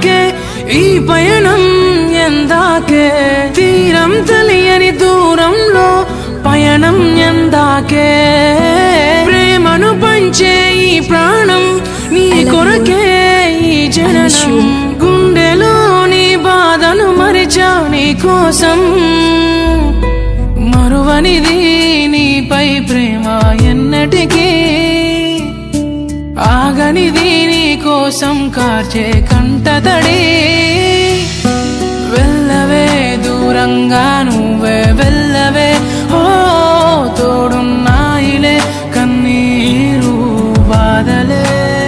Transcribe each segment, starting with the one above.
కొరకే ఈ పయనం ఎందాకే తీరం తెలియని దూరంలో పయనం ఎందాకే ప్రేమను పంచే ఈ ప్రాణం నీ కొరకే ఈ జననం గుండెలో నీ బాధను మరిచా నీ కోసం మరువనిది నీపై ప్రేమ ఎన్నటికీ ఆగనిది నీ కోసం కార్చే కంటతడి వెళ్ళవే దూరంగా నువ్వే వెళ్ళవే ఓ తోడున్నాయిలే కన్నీరు బాధలే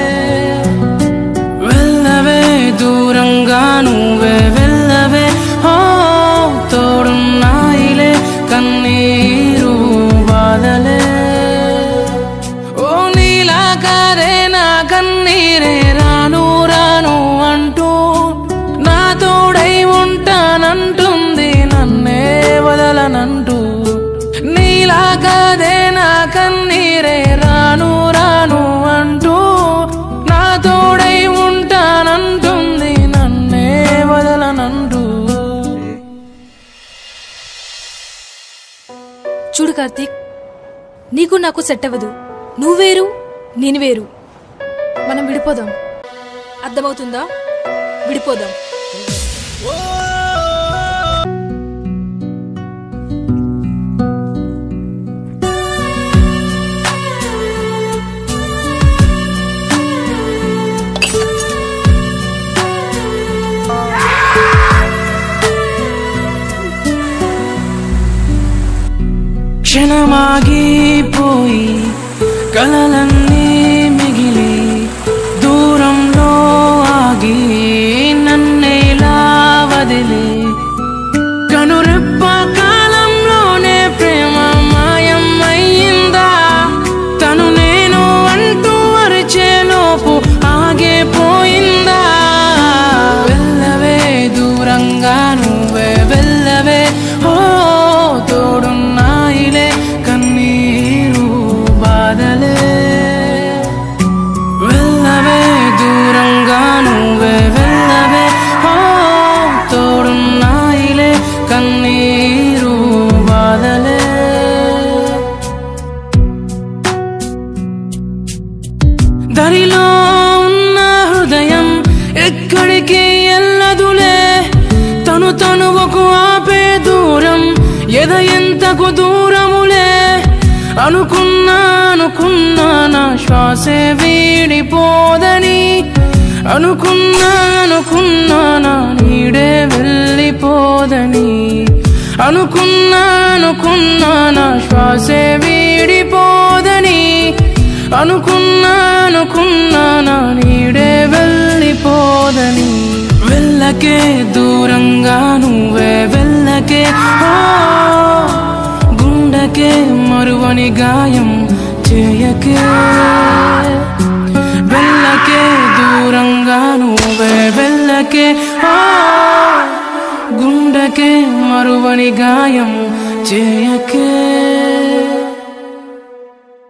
వెళ్ళవే దూరంగా నువ్వే వెళ్ళవే ఓ తోడున్నాయిలే కన్నీరు బాధలే ఓ నీలా కాదే నా కన్నీరే రాను రాను అంటూ నా తోడై ఉంటానంటుంది నన్నే వదలనంటూ నీలా కాదే నా కన్నీరే రాను రాను అంటూ నా తోడై ఉంటానంటుంది నన్నే వదలనంటూ చూడు కార్తీక్ నీకు నాకు సెట్ అవ్వదు నువ్వు వేరు నేను వేరు మనం విడిపోదాం అర్థమవుతుందా విడిపోదాం క్షణమాగిపోయి కలలన్నీ మిగిలి దూరంలో ఆగి నన్నేలా వదిలి కనురెప్ప కాలంలోనే ప్రేమ మాయం అయ్యిందా తను నేను అంటూ అరిచేలోపు ఆగే పోయిందా వెళ్ళవే దూరంగా నువ్వే వెళ్ళవే ఓ తోడున్నాయిలే కన్నీరు బాధలే వెళ్ళవే దూరంగా నువ్వే వెళ్ళవే ఓ తోడున్నాయిలే కన్నీరు బాధలే దరిలో ఉన్న హృదయం ఎక్కడికి ఎల్లదులే తను తనువకు ఆపే దూరం ఎద ఎంతకు దూరములే అనుకున్నా అనుకున్నా నా శ్వాసే వీడిపోదని అనుకున్నా అనుకున్నా నా నీడే వెళ్ళిపోదని అనుకున్నా అనుకున్నా నా శ్వాసే వీడిపోదని అనుకున్నా అనుకున్నా నా నీడే వెళ్ళిపోదని వెళ్ళకే దూరంగా నువ్వే వెళ్ళకే ఓ గుండెకే మరువని గాయం చేయకే వెళ్ళకే దూరంగా నువ్వే వెళ్ళకే ఓ గుండెకే మరువని గాయం చేయకే